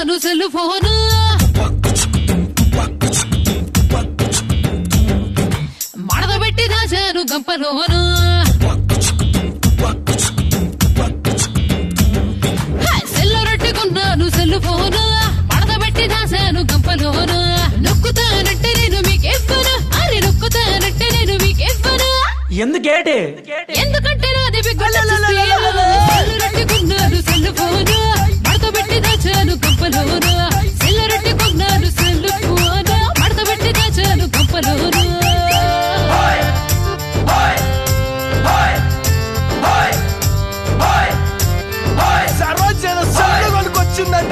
కొన్నాను cell phone మడత పెట్టి దాచాను గంపలోను సెల్లు రొట్టి కొన్నాను సెల్ ఫోను మడత పెట్టి దాచాను గంపలోను నొక్కుతానంటే నేను మీకెవ్వను అరే నొక్కుతానంటే నేను మీకెవ్వను ఎందుకేటి ఎందుకంటే నాది బిగ్గల సెల్లు రట్టుకున్నాను సెల్ ఫోను మడత పెట్టి దాచాను గంపలోను సెల్లు రట్టుకున్నాను సెల్ ఫోను మడత పెట్టి దాచాను గంపలోను సర్వజన సొల్లు కొనుకొచ్చిందంట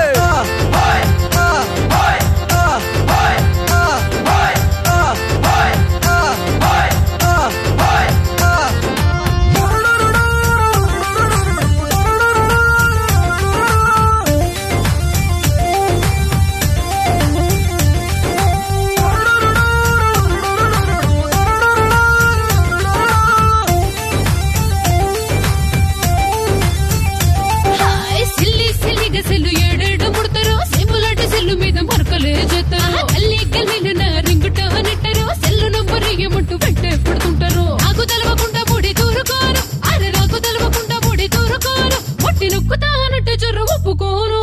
హాయ్ సిల్లి సిల్లిగా సెల్లు ఏడేడు ముడతారు సిమ్ములాంటి సెల్లు మీద మరకలే చేస్తారు గల్లీ గల్లీలు నా రింగుట నెట్టారు సెల్లు నంబర్ ఏమంటూ వెంటే పడుతుంటారు నాకు తెలవకుండా ముడి తూరుకోను అరే నాకు తెలవకుండా ముడి తూరుకోను ముట్టి నొక్కుతానంటే చొర్ర ఒప్పుకోను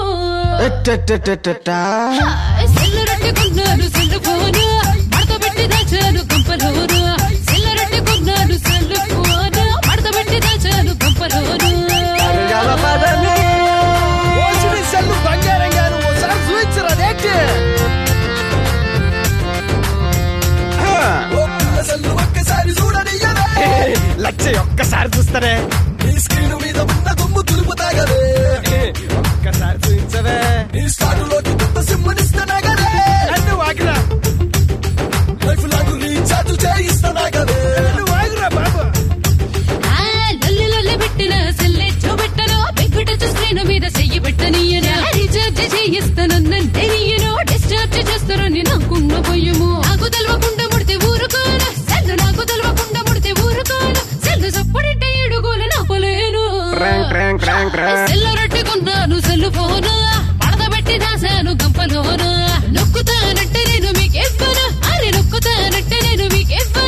హాయ్ సెల్లు రట్టుకున్నాను సెల్లు ఫోను మడత పెట్టి దాచాను కంపలోను సెల్లు రట్టుకున్నాను సెల్లు ఫోను మడత పెట్టి దాచాను కంపలోను ఓసిడి సెల్లు బంగారం గాను ఓసారి చూపించరా అదేంటి అసలు ఒక్కసారి చూడనియవే లక్ష ఒక్కసారి చూస్తారే నీ స్క్రీన్ మీద ఉన్న దుమ్ము తులుపు తాగవే ఒక్కసారి చూపించవే నీ స్టార్టులోకి కొత్త సిమ్మునిస్తానాగవే నన్ను వాగిరా లైఫ్ లాంగ్ రీఛార్జ్ చేయిస్తానాగవే నన్ను వాగిరా బాబు ఆ లొల్లి లొల్లి పెట్టిన సెల్లె చూపెట్టను పెంకుట స్క్రీన్ మీద చెయ్యి పెట్టనీయను రీఛార్జ్ చేయిస్తానంటే నీయను డిశ్చార్జ్ చేస్తారు నేను అనుకున్న భయము నాకు తెలవకుండా ముడితే ఊరుకోను సెల్లు నాకు తెలవకుండా ముడితే ఊరుకోను సెల్లు సప్పుడంటే ఏడుగోలు నాపలేను సెల్లు రట్టుకున్నాను సెల్లు ఫోను పడత పెట్టి దాసాను గంపలోను నొక్కుతానంటే నేను మీకెవ్వను అరే నొక్కుతానంటే నేను మీకెవ్వను